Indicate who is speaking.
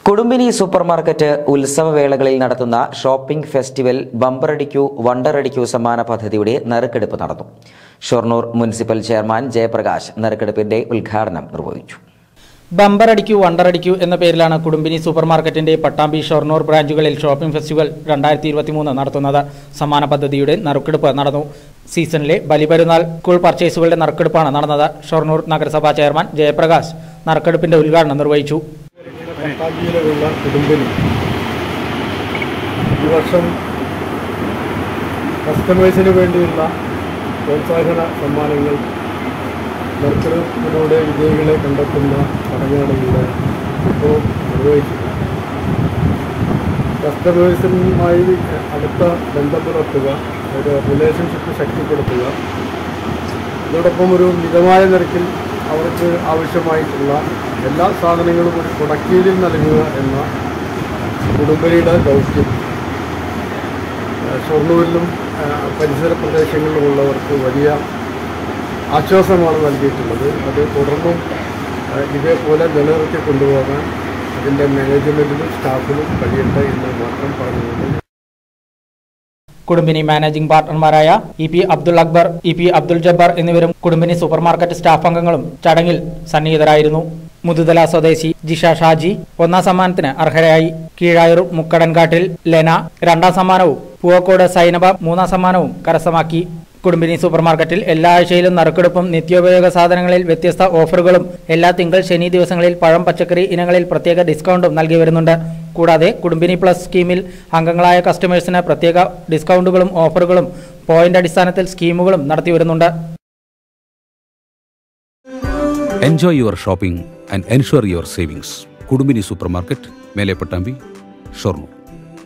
Speaker 1: കുടുംബിനി super market ഉത്സവവേളകളിൽ നടത്തുന്ന shopping festival ബമ്പറടിക്കൂ വണ്ടറടിക്കൂ സമ്മാന പദ്ധതിയുടെ നറുക്കെടുപ്പ് നടന്നു ഷൊർണൂർ മുനിസിപ്പൽ ചെയർമാൻ ജയപ്രകാശ് നറുക്കെടുപ്പിന്റെ ഉദ്ഘാടനം നിർവഹിച്ചു
Speaker 2: ബമ്പർ അടിക്കൂ വണ്ടർ അടിക്കൂ എന്ന പേരിലാണ് കുടുംബിനി സൂപ്പർ മാർക്കറ്റിന്റെ പട്ടാമ്പി ഷൊർണൂർ ബ്രാഞ്ചുകളിൽ ഷോപ്പിംഗ് ഫെസ്റ്റിവൽ രണ്ടായിരത്തി ഇരുപത്തിമൂന്ന് നടത്തുന്നത് സമാന പദ്ധതിയുടെ നറുക്കെടുപ്പ് നടന്നു സീസണിലെ ബലിപെരുന്നാൾ സ്കൂൾ പർച്ചേസുകളുടെ നറുക്കെടുപ്പാണ് നടന്നത് ഷൊർണൂർ നഗരസഭാ ചെയർമാൻ ജയപ്രകാശ് നറുക്കെടുപ്പിന്റെ ഉദ്ഘാടനം നിർവഹിച്ചു
Speaker 3: പട്ടാമ്പിയിലുള്ള കുടുംബിനി ഈ വർഷം കസ്റ്റമേഴ്സിന് വേണ്ടിയുള്ള പ്രോത്സാഹന സമ്മാനങ്ങൾ നറുക്കെടുപ്പിലൂടെ വിജയികളെ കണ്ടെത്തുന്ന ചടങ്ങാണ് ഇവിടെ ഇപ്പോൾ നിർവഹിച്ചത് കസ്റ്റമേഴ്സുമായി അടുത്ത ബന്ധം പുലർത്തുക ഒരു റിലേഷൻഷിപ്പ് ശക്തിപ്പെടുത്തുക അതോടൊപ്പം ഒരു മിതമായ നിരക്കിൽ അവർക്ക് ആവശ്യമായിട്ടുള്ള എല്ലാ സാധനങ്ങളും ഒരു കുടക്കീഴിൽ നൽകുക എന്ന കുടുംബയുടെ ദൗത്യം ഏഹ് ഷൊർണൂരിലും ഏഹ് പരിസര പ്രദേശങ്ങളിലുമുള്ളവർക്ക് വലിയ ആശ്വാസമാണ് നൽകിയിട്ടുള്ളത് അത് തുടർന്നും ഏഹ് ഇതേപോലെ നിലനിർത്തി കൊണ്ടുപോകാൻ അതിൻ്റെ മാനേജ്മെൻറ്റിനും സ്റ്റാഫിനും കഴിയട്ടെ എന്ന് മാത്രം പറഞ്ഞുകൊണ്ട്
Speaker 2: കുടുംബിനി മാനേജിംഗ് പാർട്ണർമാരായ E P Abdul Akbar E P Abdul Jabbar എന്നിവരും കുടുംബിനി സൂപ്പർ മാർക്കറ്റ് സ്റ്റാഫ് അംഗങ്ങളും ചടങ്ങിൽ സന്നിഹിതരായിരുന്നു മുതുതല സ്വദേശി ജിഷ ഷാജി ഒന്നാം സമ്മാനത്തിന് അർഹരായി കീഴായൂർ മുക്കടൻകാട്ടിൽ ലെന രണ്ടാം സമ്മാനവും പൂവക്കോട് സൈനബ മൂന്നാം സമ്മാനവും കരസ്ഥമാക്കി കുടുംബിനി സൂപ്പർ മാർക്കറ്റിൽ എല്ലാ ആഴ്ചയിലും നറുക്കെടുപ്പും നിത്യോപയോഗ സാധനങ്ങളിൽ വ്യത്യസ്ത ഓഫറുകളും എല്ലാ തിങ്കൾ ശനി ദിവസങ്ങളിൽ പഴം പച്ചക്കറി ഇനങ്ങളിൽ പ്രത്യേക ഡിസ്കൗണ്ടും നൽകി വരുന്നുണ്ട് കൂടാതെ കുടുംബിനി പ്ലസ് സ്കീമിൽ അംഗങ്ങളായ കസ്റ്റമേഴ്സിന് പ്രത്യേക ഡിസ്കൗണ്ടുകളും ഓഫറുകളും പോയിന്റ് അടിസ്ഥാനത്തിൽ സ്കീമുകളും നടത്തി വരുന്നുണ്ട്
Speaker 4: Enjoy your shopping and ensure your savings. Kudumbini Supermarket, Mele Patambi, Shornur.